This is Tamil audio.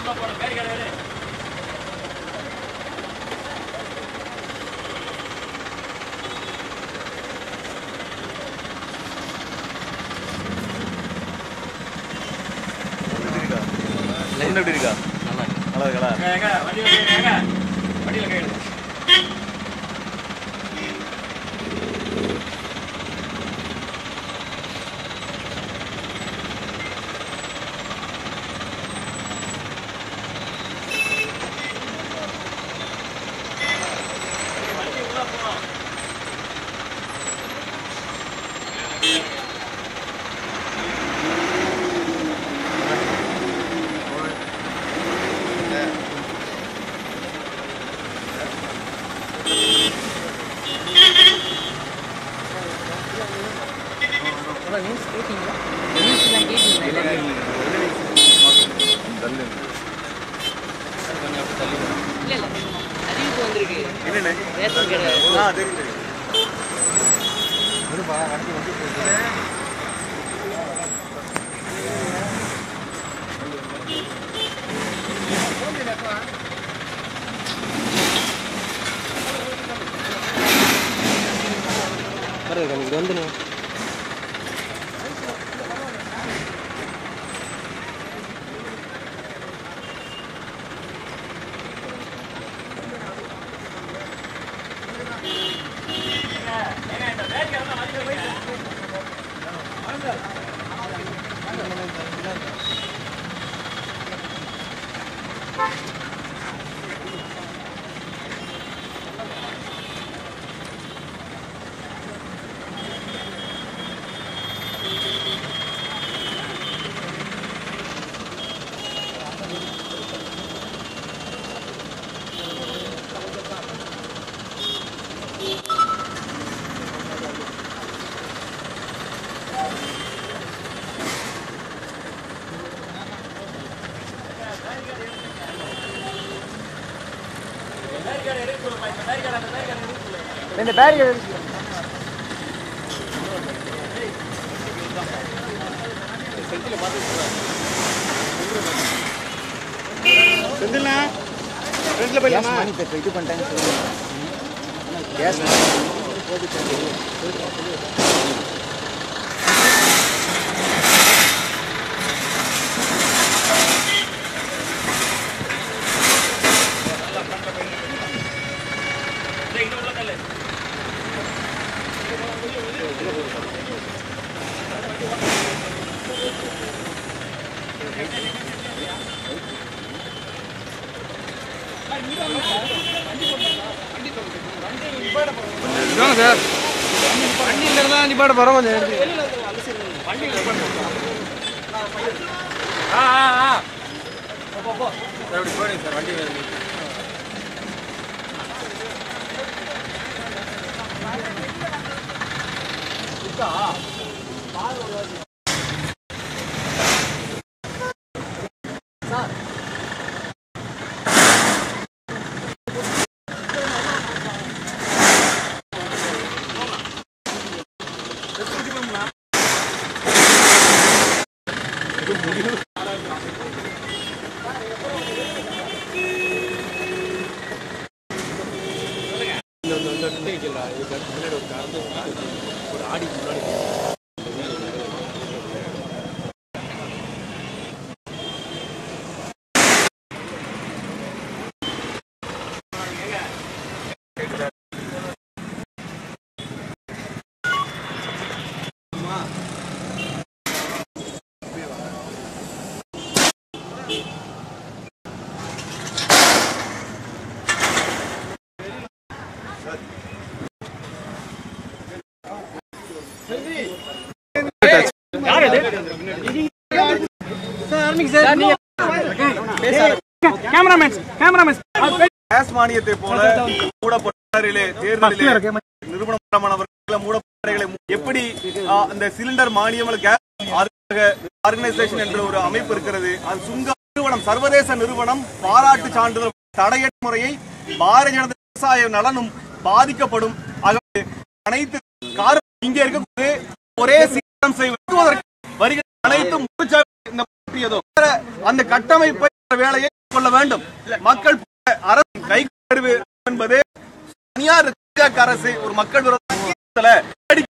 லைன் எப்படி இருக்கா நல்லா இருக்கா இல்ல இல்ல அறிவிப்பு வந்திருக்கு என்னண்ணே ரேஷன் கடை ஆ தெரியும் தெரியும் இது வந்து இந்த பேரியர் செந்தில்ண்ணா ஃப்ரெண்ட்ல போயிடலாமா இது பண்ணிட்டாங்க கேஸ் சார் வண்டியில் இருந்தால் நிப்பாட போகிறோம் கொஞ்சம் ஆ ஆ ஆ போ போ சார் அப்படி போயிடுங்க சார் வண்டி வருது கேஸ் மானியத்தை போல மூடப்பட்டாரிலே தேர்தலிலே நிறுவனமானவர்களை மூடப்பட்டார்களை எப்படி ஆ, அந்த சிலிண்டர் மானியம் அல்லது கேஸ் ஆர்கனைசேஷன் என்ற ஒரு அமைப்பு இருக்கிறது அது சுங்க நிறுவனம் சர்வதேச நிறுவனம் பாராட்டு சான்றிதழ் தடையற்ற முறையை பாரதிய ஜனதா விவசாய நலனும் பாதிக்கப்படும் ஆகவே அனைத்து கார் இங்கே இருக்கக்கூடிய ஒரே சீரம் செய்வதற்கு வருகிற அனைத்தும் முழுச்சா இந்த மாற்றியதோ அந்த கட்டமைப்பை வேலையை கொள்ள வேண்டும் மக்கள் அரசு கை கருவு என்பது தனியார் பாஜக அரசு ஒரு மக்கள் விரோத